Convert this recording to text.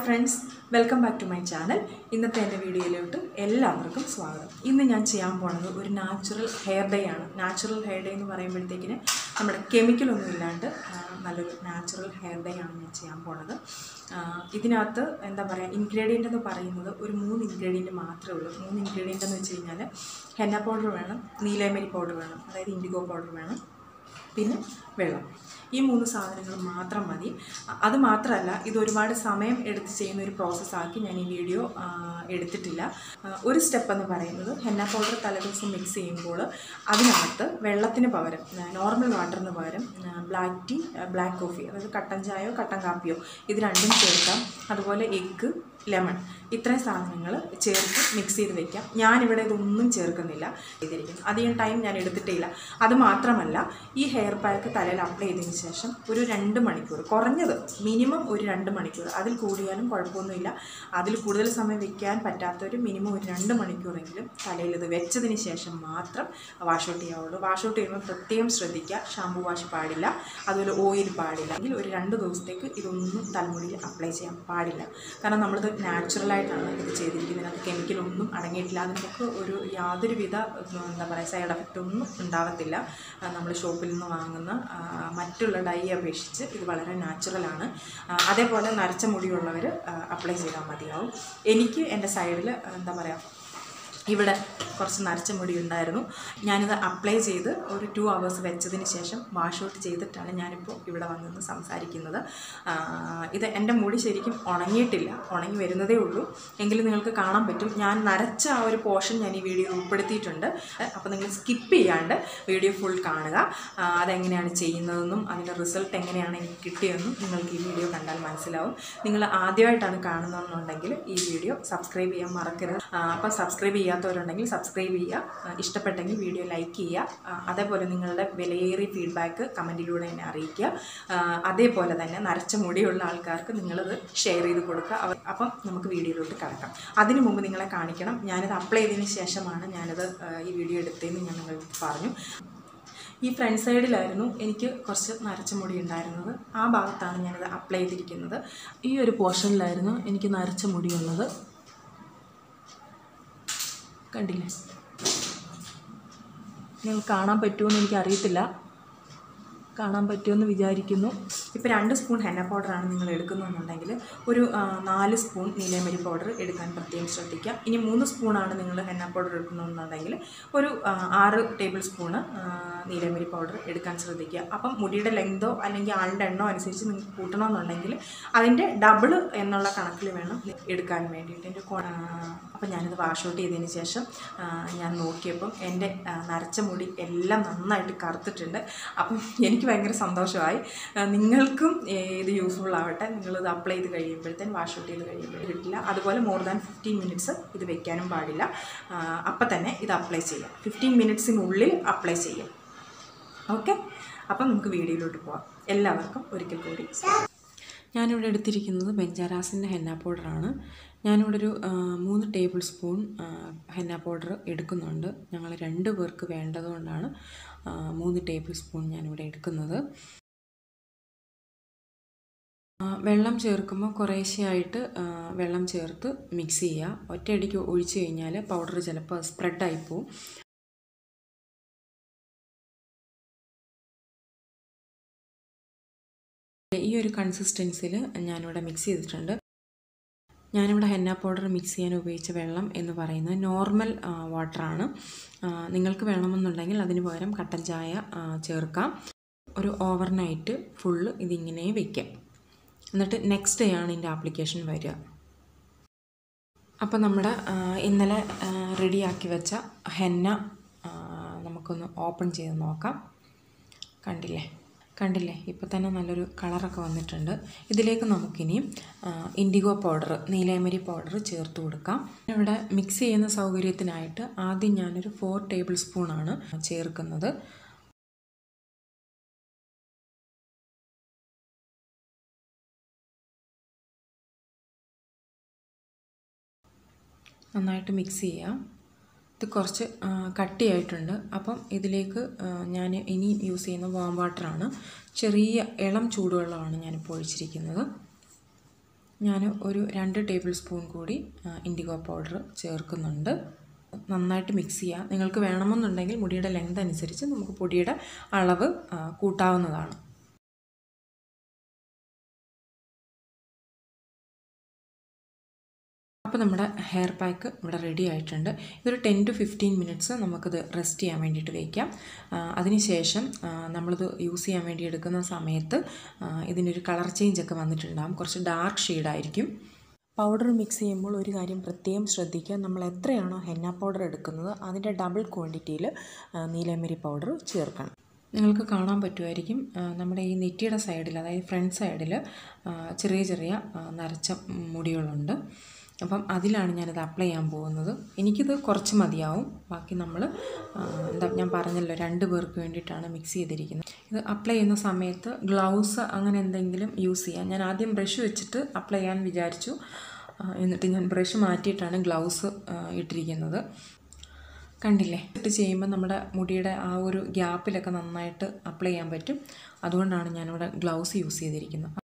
Friends welcome back to my channel ഇന്നത്തെ എൻ്റെ വീഡിയോയിലോട്ട് എല്ലാവർക്കും സ്വാഗതം ഇന്ന് ഞാൻ ചെയ്യാൻ പോണത് ഒരു നാച്ചുറൽ ഹെയർ ഡേ ആണ് നാച്ചുറൽ ഹെയർ ഡേ എന്ന് പറയുമ്പോഴത്തേക്കിന് നമ്മുടെ കെമിക്കലൊന്നും ഇല്ലാണ്ട് ആ, നല്ലൊരു നാച്ചുറൽ ഹെയർ ഡേ ആണ് ഞാൻ ചെയ്യാൻ പോണത് ആ, ഇതിനകത്ത് എന്താ പറയുക ഇൻഗ്രീഡിയൻ്റ് എന്ന് പറയുന്നത് ഒരു മൂന്ന് ഇൻഗ്രീഡിയൻറ്റ് മാത്രമേ ഉള്ളൂ മൂന്ന് ഇൻഗ്രീഡിയൻ്റ് എന്ന് വെച്ച് കഴിഞ്ഞാൽ ഹെന്ന പൗഡർ വേണം നീലയമരി പൗഡർ വേണം അതായത് ഇൻഡിഗോ പൗഡർ വേണം പിന്നെ വെള്ളം ഈ മൂന്ന് സാധനങ്ങൾ മാത്രം മതി അ- അത് മാത്രമല്ല ഇത് ഒരുപാട് സമയം എടുത്ത് ചെയ്യുന്ന ഒരു പ്രോസസ്സാക്കി ഞാൻ ഈ വീഡിയോ ആ, എടുത്തിട്ടില്ല ആ, ഒരു സ്റ്റെപ്പ് എന്ന് പറയുന്നത് ഹെന്ന പൗഡർ തലേദിവസം മിക്സ് ചെയ്യുമ്പോൾ അതിനകത്ത് വെള്ളത്തിന് പകരം നോർമൽ വാട്ടറിന് പകരം ബ്ലാക്ക് ടീ ബ്ലാക്ക് കോഫി അതായത് കട്ടൻ ചായയോ കട്ടൻ കാപ്പിയോ ഇത് രണ്ടും ചേർക്കാം അതുപോലെ എഗ്ഗ് ലെമൺ ഇത്രയും സാധനങ്ങൾ ചേർത്ത് മിക്സ് ചെയ്ത് വെക്കാം ഞാനിവിടെ ഇതൊന്നും ചേർക്കുന്നില്ല ചെയ്തിരിക്കുന്നു അധികം ടൈം ഞാൻ എടുത്തിട്ടില്ല അത് മാത്രമല്ല ഈ ഹെയർ പാക്ക് തലയിൽ അപ്ലൈ ചെയ്തതിന് ശേഷം ഒരു രണ്ട് മണിക്കൂർ കുറഞ്ഞത് മിനിമം ഒരു രണ്ട് മണിക്കൂർ അതിൽ കൂടിയാലും കുഴപ്പമൊന്നുമില്ല അതിൽ കൂടുതൽ സമയം വെക്കാൻ പറ്റാത്തൊരു മിനിമം ഒരു രണ്ട് മണിക്കൂറെങ്കിലും തലയിൽ ഇത് വെച്ചതിന് ശേഷം മാത്രം വാഷ് ഔട്ട് ചെയ്യാവുള്ളൂ വാഷ് ഔട്ട് ചെയ്യുമ്പോൾ പ്രത്യേകം ശ്രദ്ധിക്കുക ഷാമ്പു വാഷ് പാടില്ല അതുപോലെ ഓയിൽ പാടില്ല എങ്കിൽ ഒരു രണ്ട് ദിവസത്തേക്ക് ഇതൊന്നും തലമുടിയിൽ അപ്ലൈ ചെയ്യാൻ പാടില്ല കാരണം നമ്മളിത് നാച്ചുറലായിട്ടാണ് ഇത് ചെയ്തിരിക്കുന്നത് അതിനകത്ത് കെമിക്കലൊന്നും അടങ്ങിയിട്ടില്ല അത് നമുക്ക് ഒരു യാതൊരുവിധ ഉം, എന്താ പറയുക സൈഡ് എഫക്റ്റ് ഒന്നും ഉണ്ടാവത്തില്ല നമ്മൾ ഷോപ്പിൽ നിന്ന് വാങ്ങുന്ന ആ, മറ്റുള്ള ഡൈ അപേക്ഷിച്ച് ഇത് വളരെ നാച്ചുറലാണ് ആ, അതേപോലെ നരച്ച മുടിയുള്ളവർ അപ്ലൈ ചെയ്താൽ മതിയാവും എനിക്ക് എൻ്റെ സൈഡിൽ എന്താ പറയുക ഇവിടെ കുറച്ച് നരച്ച മുടി ഉണ്ടായിരുന്നു ഞാനിത് അപ്ലൈ ചെയ്ത് ഒരു ടു അവേഴ്സ് വെച്ചതിന് ശേഷം വാഷ് ഔട്ട് ചെയ്തിട്ടാണ് ഞാനിപ്പോൾ ഇവിടെ വന്നിന്ന് സംസാരിക്കുന്നത് ആ, ഇത് എൻ്റെ മുടി ശരിക്കും ഉണങ്ങിയിട്ടില്ല ഉണങ്ങി വരുന്നതേ ഉള്ളൂ എങ്കിലും നിങ്ങൾക്ക് കാണാൻ പറ്റും ഞാൻ നരച്ച ആ ഒരു പോർഷൻ ഞാൻ ഈ വീഡിയോ ഉൾപ്പെടുത്തിയിട്ടുണ്ട് അപ്പോൾ നിങ്ങൾ സ്കിപ്പ് ചെയ്യാണ്ട് വീഡിയോ ഫുൾ കാണുക ആ, അതെങ്ങനെയാണ് ചെയ്യുന്നതെന്നും അതിൻ്റെ റിസൾട്ട് എങ്ങനെയാണ് എനിക്ക് കിട്ടിയതെന്നും നിങ്ങൾക്ക് ഈ വീഡിയോ കണ്ടാൽ മനസ്സിലാവും നിങ്ങൾ ആദ്യമായിട്ടാണ് കാണുന്നതെന്നുണ്ടെങ്കിൽ ഈ വീഡിയോ സബ്സ്ക്രൈബ് ചെയ്യാൻ മറക്കരുത് ആ, അപ്പോൾ സബ്സ്ക്രൈബ് ചെയ്യാത്തവരുണ്ടെങ്കിൽ സബ്സ്ക്രൈബ് ചെയ്യുക ആ, ഇഷ്ടപ്പെട്ടെങ്കിൽ വീഡിയോ ലൈക്ക് ചെയ്യുക ആ, അതേപോലെ നിങ്ങളുടെ വിലയേറിയ ഫീഡ്ബാക്ക് കമൻറ്റിലൂടെ എന്നെ അറിയിക്കുക ആ, അതേപോലെ തന്നെ നരച്ച മുടിയുള്ള ആൾക്കാർക്ക് നിങ്ങളത് ഷെയർ ചെയ്ത് കൊടുക്കുക അവർ അപ്പം നമുക്ക് വീഡിയോയിലോട്ട് കിടക്കാം അതിനു മുമ്പ് നിങ്ങളെ കാണിക്കണം ഞാനിത് അപ്ലൈ ചെയ്തതിന് ശേഷമാണ് ഞാനത് ആ, ഈ വീഡിയോ എടുത്തതെന്ന് ഞാൻ നിങ്ങൾക്ക് പറഞ്ഞു ഈ ഫ്രണ്ട് സൈഡിലായിരുന്നു എനിക്ക് കുറച്ച് നരച്ച മുടി ഉണ്ടായിരുന്നത് ആ ഭാഗത്താണ് ഞാനിത് അപ്ലൈ ചെയ്തിരിക്കുന്നത് ഈ ഒരു പോർഷനിലായിരുന്നു എനിക്ക് നരച്ച മുടിയുള്ളത് കണ്ടില്ലേ നിങ്ങൾ കാണാൻ പറ്റുമെന്ന് എനിക്കറിയത്തില്ല കാണാൻ പറ്റുമെന്ന് വിചാരിക്കുന്നു ഇപ്പോൾ രണ്ട് സ്പൂൺ ഹെന്ന പൗഡറാണ് നിങ്ങൾ എടുക്കുന്നതെന്നുണ്ടെങ്കിൽ ഒരു ആ, നാല് സ്പൂൺ നീലയമരി പൗഡർ എടുക്കാൻ പ്രത്യേകം ശ്രദ്ധിക്കുക ഇനി മൂന്ന് സ്പൂണാണ് നിങ്ങൾ ഹെന്ന പൗഡർ എടുക്കുന്നതെന്നുണ്ടെങ്കിൽ ഒരു ആ, ആറ് ടേബിൾ സ്പൂണ് ആ, നീലയമരി പൗഡർ എടുക്കാൻ ശ്രദ്ധിക്കുക അപ്പം മുടിയുടെ ലെങ്തോ അല്ലെങ്കിൽ ആളുടെ എണ്ണോ അനുസരിച്ച് നിങ്ങൾക്ക് കൂട്ടണമെന്നുണ്ടെങ്കിൽ അതിൻ്റെ ഡബിൾ എന്നുള്ള കണക്കിൽ വേണം എടുക്കാൻ വേണ്ടിയിട്ട് എൻ്റെ കോ- ആ, അപ്പം ഞാനിത് വാഷ് ഔട്ട് ചെയ്തതിന് ശേഷം ആ, ഞാൻ നോക്കിയപ്പം എൻ്റെ ആ, നരച്ച മുടി എല്ലാം നന്നായിട്ട് കറുത്തിട്ടുണ്ട് അപ്പം എനിക്ക് ഭയങ്കര സന്തോഷമായി ആ, നിങ്ങൾക്കും ഏ, ഇത് യൂസ്ഫുൾ ആവട്ടെ നിങ്ങളിത് അപ്ലൈ ചെയ്ത് കഴിയുമ്പോഴത്തേന് വാഷ് ഔട്ട് ചെയ്ത് കഴിയുമ്പോൾ കിട്ടില്ല അതുപോലെ മോർ ദാൻ ഫിഫ്റ്റീൻ മിനിറ്റ്സ് ഇത് വെക്കാനും പാടില്ല ആ, അപ്പം തന്നെ ഇത് അപ്ലൈ ചെയ്യാം ഫിഫ്റ്റീൻ മിനിറ്റ്സിനുള്ളിൽ അപ്ലൈ ചെയ്യാം ഓക്കെ അപ്പം നമുക്ക് വീഡിയോയിലോട്ട് പോവാം എല്ലാവർക്കും ഒരിക്കൽ കൂടി സ്വാഗതം. ഞാനിവിടെ എടുത്തിരിക്കുന്നത് ബെഞ്ചാറാസിൻ്റെ ഹെന്ന പൗഡറാണ് ഞാനിവിടെ ഒരു ആ, മൂന്ന് ടേബിൾ സ്പൂൺ ആ, ഹെന്ന പൗഡർ എടുക്കുന്നുണ്ട് ഞങ്ങൾ രണ്ട് പേർക്ക് വേണ്ടതുകൊണ്ടാണ് ആ, മൂന്ന് ടേബിൾ സ്പൂൺ ഞാനിവിടെ എടുക്കുന്നത് ആ, വെള്ളം ചേർക്കുമ്പോൾ കുറേശ്ശെയായിട്ട് ആ, വെള്ളം ചേർത്ത് മിക്സ് ചെയ്യുക ഒറ്റയടിക്ക് ഒഴിച്ച് കഴിഞ്ഞാൽ പൗഡർ ചിലപ്പോൾ സ്പ്രെഡായി പോവും ഈ ഒരു കൺസിസ്റ്റൻസിയിൽ ഞാനിവിടെ മിക്സ് ചെയ്തിട്ടുണ്ട് ഞാനിവിടെ ഹെന്ന പൗഡർ മിക്സ് ചെയ്യാൻ ഉപയോഗിച്ച വെള്ളം എന്ന് പറയുന്നത് നോർമൽ വാട്ടറാണ് നിങ്ങൾക്ക് വേണമെന്നുണ്ടെങ്കിൽ അതിന് പകരം കട്ടൻ ചായ ആ, ചേർക്കാം ഒരു ഓവർനൈറ്റ് ഫുള്ള് ഇതിങ്ങനെ വെക്കാം എന്നിട്ട് നെക്സ്റ്റ് ഡേ ആണ് ഇതിൻ്റെ ആപ്ലിക്കേഷൻ വരിക അപ്പോൾ നമ്മുടെ ആ, ഇന്നലെ റെഡിയാക്കി വെച്ച ഹെന്ന ആ, നമുക്കൊന്ന് ഓപ്പൺ ചെയ്ത് നോക്കാം കണ്ടില്ലേ കണ്ടില്ലേ ഇപ്പോൾ തന്നെ നല്ലൊരു കളറൊക്കെ വന്നിട്ടുണ്ട് ഇതിലേക്ക് നമുക്കിനി ഇൻഡിഗോ പൗഡർ നീലയമരി പൗഡർ ചേർത്ത് കൊടുക്കാം ഇവിടെ മിക്സ് ചെയ്യുന്ന സൗകര്യത്തിനായിട്ട് ആദ്യം ഞാനൊരു ഫോർ ടേബിൾ സ്പൂണാണ് ചേർക്കുന്നത് നന്നായിട്ട് മിക്സ് ചെയ്യാം ഇത് കുറച്ച് ആ, കട്ടിയായിട്ടുണ്ട് അപ്പം ഇതിലേക്ക് ആ, ഞാൻ ഇനി യൂസ് ചെയ്യുന്ന വാം വാട്ടറാണ് ചെറിയ ഇളം ചൂടുവെള്ളമാണ് ഞാനിപ്പോൾ ഒഴിച്ചിരിക്കുന്നത് ഞാൻ ഒരു രണ്ട് ടേബിൾ സ്പൂൺ കൂടി ഇൻഡിഗോ പൗഡർ ചേർക്കുന്നുണ്ട് നന്നായിട്ട് മിക്സ് ചെയ്യുക നിങ്ങൾക്ക് വേണമെന്നുണ്ടെങ്കിൽ മുടിയുടെ ലെങ്ത് അനുസരിച്ച് നമുക്ക് പൊടിയുടെ അളവ് ആ, കൂട്ടാവുന്നതാണ് അപ്പോൾ നമ്മുടെ ഹെയർ പാക്ക് ഇവിടെ റെഡി ആയിട്ടുണ്ട് ഇതൊരു ടെൻ ടു ഫിഫ്റ്റീൻ മിനിറ്റ്സ് നമുക്കിത് റെസ്റ്റ് ചെയ്യാൻ വേണ്ടിയിട്ട് വയ്ക്കാം ആ, അതിനുശേഷം ആ, നമ്മളിത് യൂസ് ചെയ്യാൻ വേണ്ടി എടുക്കുന്ന സമയത്ത് ആ, ഇതിനൊരു കളർ ചേഞ്ച് ഒക്കെ വന്നിട്ടുണ്ടാകും കുറച്ച് ഡാർക്ക് ഷെയ്ഡായിരിക്കും പൗഡർ മിക്സ് ചെയ്യുമ്പോൾ ഒരു കാര്യം പ്രത്യേകം ശ്രദ്ധിക്കുക നമ്മൾ എത്രയാണോ ഹെന്ന പൗഡർ എടുക്കുന്നത് അതിൻ്റെ ഡബിൾ ക്വാണ്ടിറ്റിയിൽ നീലമരി പൗഡർ ചേർക്കണം നിങ്ങൾക്ക് കാണാൻ പറ്റുമായിരിക്കും ആ, നമ്മുടെ ഈ നെറ്റിയുടെ സൈഡിൽ അതായത് ഫ്രണ്ട് സൈഡിൽ ചെറിയ ചെറിയ ആ, നരച്ച മുടികളുണ്ട് അപ്പം അതിലാണ് ഞാനിത് അപ്ലൈ ചെയ്യാൻ പോകുന്നത് എനിക്കിത് കുറച്ച് മതിയാവും ബാക്കി നമ്മൾ എന്താ ഞാൻ പറഞ്ഞല്ലോ രണ്ട് പേർക്ക് വേണ്ടിയിട്ടാണ് മിക്സ് ചെയ്തിരിക്കുന്നത് ഇത് അപ്ലൈ ചെയ്യുന്ന സമയത്ത് ഗ്ലൗസ് അങ്ങനെ എന്തെങ്കിലും യൂസ് ചെയ്യാം ഞാൻ ആദ്യം ബ്രഷ് വെച്ചിട്ട് അപ്ലൈ ചെയ്യാൻ വിചാരിച്ചു ആ, എന്നിട്ട് ഞാൻ ബ്രഷ് മാറ്റിയിട്ടാണ് ഗ്ലൗസ് ഇട്ടിരിക്കുന്നത് കണ്ടില്ലേ ഇട്ട് ചെയ്യുമ്പോൾ നമ്മുടെ മുടിയുടെ ആ ഒരു ഗ്യാപ്പിലൊക്കെ നന്നായിട്ട് അപ്ലൈ ചെയ്യാൻ പറ്റും അതുകൊണ്ടാണ് ഞാനിവിടെ ഗ്ലൗസ് യൂസ് ചെയ്തിരിക്കുന്നത്